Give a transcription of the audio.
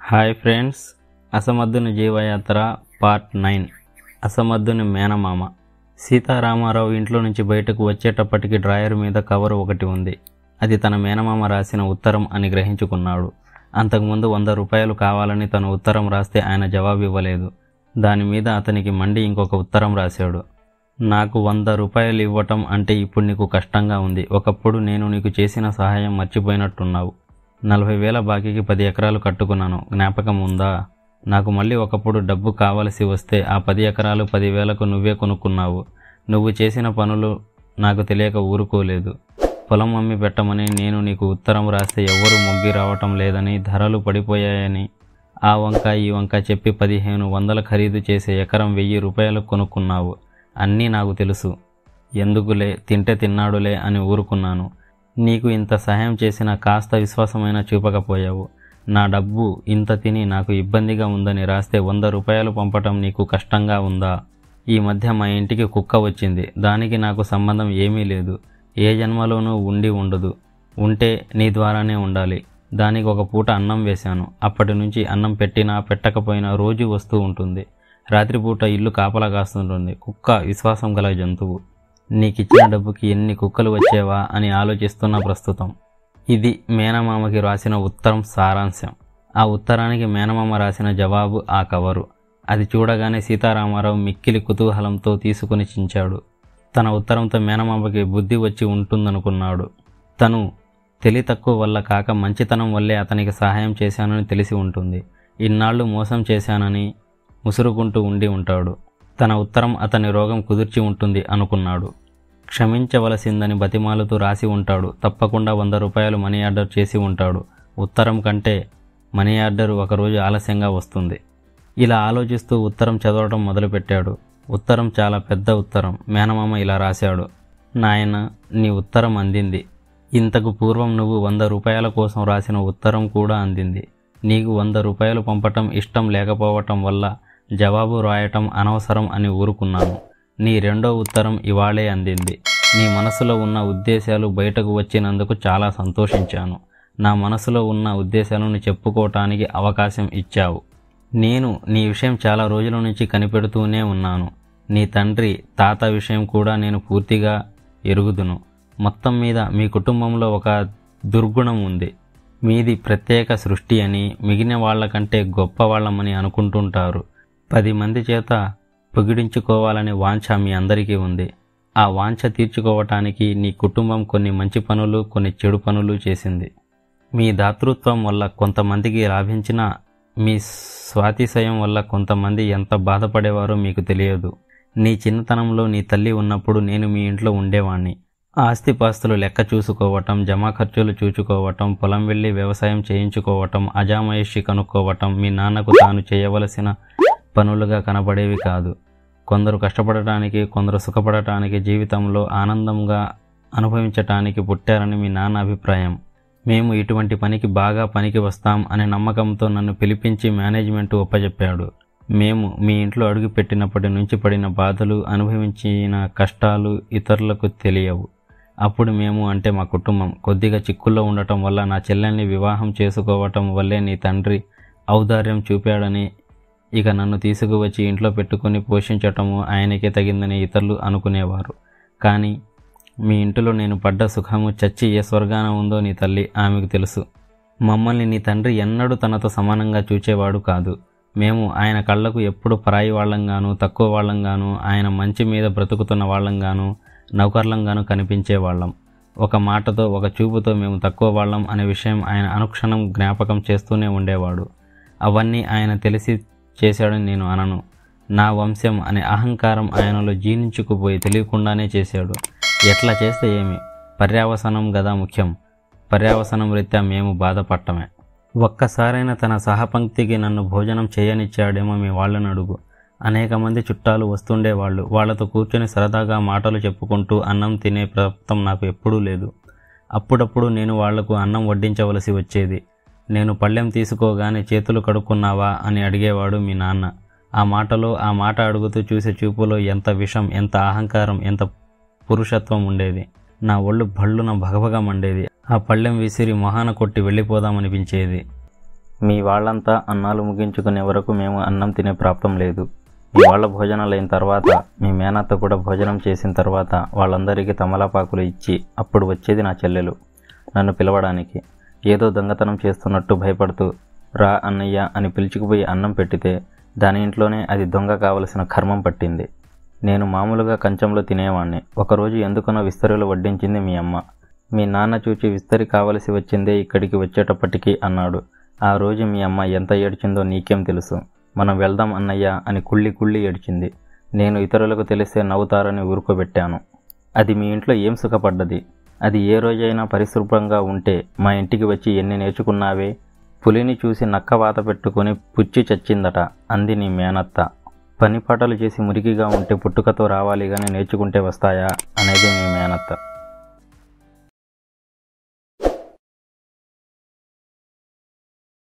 hi friends అసమర్థుని జీవయాత్ర part nine అసమర్థుని మేనమామ సీతారామారావు ఇంట్లో నుంచి బయటకు వచ్చేటప్పటికి డ్రాయర్ మీద కవర్ ఒకటి ఉంది అది తన మేనమామ రాసిన ఉత్తరం అని గ్రహించుకున్నాడు అంతకుముందు వంద రూపాయలు కావాలని తను ఉత్తరం రాస్తే ఆయన జవాబు ఇవ్వలేదు దాని మీద అతనికి మండి ఇంకొక ఉత్తరం రాశాడు నాకు వంద రూపాయలు ఇవ్వటం అంటే ఇప్పుడు నీకు కష్టంగా ఉంది ఒకప్పుడు నేను నీకు చేసిన సహాయం మర్చిపోయినట్టున్నావు నలభై వేల బాకీకి పది ఎకరాలు కట్టుకున్నాను జ్ఞాపకం ఉందా నాకు మళ్ళీ ఒకప్పుడు డబ్బు కావలసి వస్తే ఆ పది ఎకరాలు పదివేలకు నువ్వే కొనుక్కున్నావు నువ్వు చేసిన పనులు నాకు తెలియక ఊరుకోలేదు పొలం అమ్మి పెట్టమని నేను నీకు ఉత్తరం రాస్తే ఎవరు మొగ్గి రావటం లేదని ధరలు పడిపోయాయని ఆ వంక ఈ వంక చెప్పి పదిహేను వందల ఖరీదు చేసే ఎకరం వెయ్యి రూపాయలకు కొనుక్కున్నావు అన్నీ నాకు తెలుసు ఎందుకులే తింటే తిన్నాడులే అని ఊరుకున్నాను నీకు ఇంత సహాయం చేసిన కాస్త విశ్వాసమైన చూపకపోయావు నా డబ్బు ఇంత తిని నాకు ఇబ్బందిగా ఉందని రాస్తే వంద రూపాయలు పంపటం నీకు కష్టంగా ఉందా ఈ మధ్య మా ఇంటికి కుక్క వచ్చింది దానికి నాకు సంబంధం ఏమీ లేదు ఏ జన్మలోనూ ఉండి ఉండదు ఉంటే నీ ద్వారానే ఉండాలి దానికి ఒక పూట అన్నం వేశాను అప్పటి నుంచి అన్నం పెట్టినా పెట్టకపోయినా రోజు వస్తూ ఉంటుంది రాత్రిపూట ఇల్లు కాపలా కాస్తుంటుంది కుక్క విశ్వాసం గల జంతువు నీకిచ్చిన డబ్బుకి ఎన్ని కుక్కలు వచ్చేవా అని ఆలోచిస్తున్న ప్రస్తుతం ఇది మేనమామకి రాసిన ఉత్తరం సారాంశం ఆ ఉత్తరానికి మేనమామ రాసిన జవాబు ఆ కవరు అది చూడగానే సీతారామారావు మిక్కిలి కుతూహలంతో తీసుకుని చించాడు తన ఉత్తరంతో మేనమామకి బుద్ధి వచ్చి ఉంటుందనుకున్నాడు తను తెలి తక్కువ వల్ల కాక మంచితనం వల్లే అతనికి సహాయం చేశానని తెలిసి ఉంటుంది ఇన్నాళ్ళు మోసం చేశానని ముసురుకుంటూ ఉండి ఉంటాడు తన ఉత్తరం అతని రోగం కుదిర్చి ఉంటుంది అనుకున్నాడు క్షమించవలసిందని బతిమాలుతూ రాసి ఉంటాడు తప్పకుండా వంద రూపాయలు మనీ ఆర్డర్ చేసి ఉంటాడు ఉత్తరం కంటే మనీ ఆర్డర్ ఒకరోజు ఆలస్యంగా వస్తుంది ఇలా ఆలోచిస్తూ ఉత్తరం చదవడం మొదలుపెట్టాడు ఉత్తరం చాలా పెద్ద ఉత్తరం మేనమామ ఇలా రాశాడు నాయన నీ ఉత్తరం అందింది ఇంతకు పూర్వం నువ్వు వంద రూపాయల కోసం రాసిన ఉత్తరం కూడా అందింది నీకు వంద రూపాయలు పంపటం ఇష్టం లేకపోవటం వల్ల జవాబు రాయటం అనవసరం అని ఊరుకున్నాను నీ రెండో ఉత్తరం ఇవాళే అందింది నీ మనసులో ఉన్న ఉద్దేశాలు బయటకు వచ్చినందుకు చాలా సంతోషించాను నా మనసులో ఉన్న ఉద్దేశాలను చెప్పుకోవటానికి అవకాశం ఇచ్చావు నేను నీ విషయం చాలా రోజుల నుంచి కనిపెడుతూనే ఉన్నాను నీ తండ్రి తాత విషయం కూడా నేను పూర్తిగా ఎరుగుదును మొత్తం మీద మీ కుటుంబంలో ఒక దుర్గుణం ఉంది మీది ప్రత్యేక సృష్టి అని మిగిలిన వాళ్ళకంటే గొప్ప వాళ్ళమని అనుకుంటుంటారు పది మంది చేత పొగిడించుకోవాలనే వాంఛ మీ అందరికీ ఉంది ఆ వాంఛ తీర్చుకోవటానికి నీ కుటుంబం కొన్ని మంచి పనులు కొన్ని చెడు పనులు చేసింది మీ దాతృత్వం వల్ల కొంతమందికి లాభించిన మీ స్వాతిశయం వల్ల కొంతమంది ఎంత బాధపడేవారో మీకు తెలియదు నీ చిన్నతనంలో నీ తల్లి ఉన్నప్పుడు నేను మీ ఇంట్లో ఉండేవాణ్ణి ఆస్తిపాస్తులు లెక్క చూసుకోవటం జమా ఖర్చులు చూచుకోవటం పొలం వెళ్ళి వ్యవసాయం చేయించుకోవటం అజామయిషి కనుక్కోవటం మీ నాన్నకు తాను చేయవలసిన పనులుగా కనబడేవి కాదు కొందరు కష్టపడటానికి కొందరు సుఖపడటానికి జీవితంలో ఆనందంగా అనుభవించటానికి పుట్టారని మీ నాన్న అభిప్రాయం మేము ఇటువంటి పనికి బాగా పనికి వస్తాం అనే నమ్మకంతో నన్ను పిలిపించి మేనేజ్మెంట్ ఒప్పజెప్పాడు మేము మీ ఇంట్లో అడుగు పెట్టినప్పటి నుంచి పడిన బాధలు అనుభవించిన కష్టాలు ఇతరులకు తెలియవు అప్పుడు మేము అంటే మా కుటుంబం కొద్దిగా చిక్కుల్లో ఉండటం వల్ల నా చెల్లెల్ని వివాహం చేసుకోవటం వల్లే నీ తండ్రి ఔదార్యం చూపాడని ఇక నన్ను తీసుకువచ్చి ఇంట్లో పెట్టుకుని పోషించటము ఆయనకే తగిందని ఇతరులు అనుకునేవారు కానీ మీ ఇంటిలో నేను పడ్డ సుఖము చచ్చి ఏ స్వర్గాన ఉందో నీ తల్లి ఆమెకు తెలుసు మమ్మల్ని నీ తండ్రి ఎన్నడూ తనతో సమానంగా చూచేవాడు కాదు మేము ఆయన కళ్ళకు ఎప్పుడు పరాయి వాళ్ళంగాను తక్కువ వాళ్ళంగాను ఆయన మంచి మీద బ్రతుకుతున్న వాళ్ళంగాను నౌకర్లంగాను కనిపించేవాళ్ళం ఒక మాటతో ఒక చూపుతో మేము తక్కువ వాళ్ళం అనే విషయం ఆయన అనుక్షణం జ్ఞాపకం చేస్తూనే ఉండేవాడు అవన్నీ ఆయన తెలిసి చేశాడని నేను అనను నా వంశం అనే అహంకారం ఆయనలో జీర్ణించుకుపోయి తెలియకుండానే చేశాడు ఎట్లా చేస్తే ఏమి పర్యావసనం గదా ముఖ్యం పర్యావసనం రీత్యా మేము బాధపడటమే ఒక్కసారైనా తన సహపంక్తికి నన్ను భోజనం చేయనిచ్చాడేమో మీ వాళ్ళని అడుగు అనేక మంది చుట్టాలు వస్తుండేవాళ్ళు వాళ్ళతో కూర్చొని సరదాగా మాటలు చెప్పుకుంటూ అన్నం తినే ప్రయత్నం నాకు ఎప్పుడూ లేదు అప్పుడప్పుడు నేను వాళ్లకు అన్నం వడ్డించవలసి వచ్చేది నేను పళ్ళెం తీసుకోగానే చేతులు కడుక్కున్నావా అని అడిగేవాడు మీ నాన్న ఆ మాటలో ఆ మాట అడుగుతూ చూసే చూపులో ఎంత విషం ఎంత అహంకారం ఎంత పురుషత్వం ఉండేది నా ఒళ్ళు భళ్ళున భగభగ మండేది ఆ పళ్ళెం విసిరి మొహాన కొట్టి వెళ్ళిపోదామనిపించేది మీ వాళ్ళంతా అన్నాలు ముగించుకునే వరకు మేము అన్నం తినే ప్రాప్తం లేదు మీ వాళ్ళ భోజనాలు అయిన తర్వాత మీ మేనత్త కూడా భోజనం చేసిన తర్వాత వాళ్ళందరికీ తమలపాకులు ఇచ్చి అప్పుడు వచ్చేది నా చెల్లెలు నన్ను పిలవడానికి ఏదో దొంగతనం చేస్తున్నట్టు భయపడుతూ రా అన్నయ్య అని పిలుచుకుపోయి అన్నం పెట్టితే దాని ఇంట్లోనే అది దొంగ కావలసిన కర్మం పట్టింది నేను మామూలుగా కంచంలో తినేవాణ్ణి ఒకరోజు ఎందుకనో విస్తరిలో వడ్డించింది మీ అమ్మ మీ నాన్న చూచి విస్తరి కావలసి వచ్చిందే ఇక్కడికి వచ్చేటప్పటికి అన్నాడు ఆ రోజు మీ అమ్మ ఎంత ఏడ్చిందో నీకేం తెలుసు మనం వెళ్దాం అన్నయ్య అని కుళ్ళి కుళ్ళి ఏడ్చింది నేను ఇతరులకు తెలిస్తే నవ్వుతారని ఊరుకోబెట్టాను అది మీ ఇంట్లో ఏం సుఖపడ్డది అది ఏ రోజైనా పరిశుభ్రంగా ఉంటే మా ఇంటికి వచ్చి ఎన్ని నేర్చుకున్నావే పులిని చూసి నక్క వాత పెట్టుకుని పుచ్చి చచ్చిందట అంది నీ మేనత్త పని పాటలు చేసి మురికిగా ఉంటే పుట్టుకతో రావాలి కానీ నేర్చుకుంటే వస్తాయా అనేది మీ మేనత్త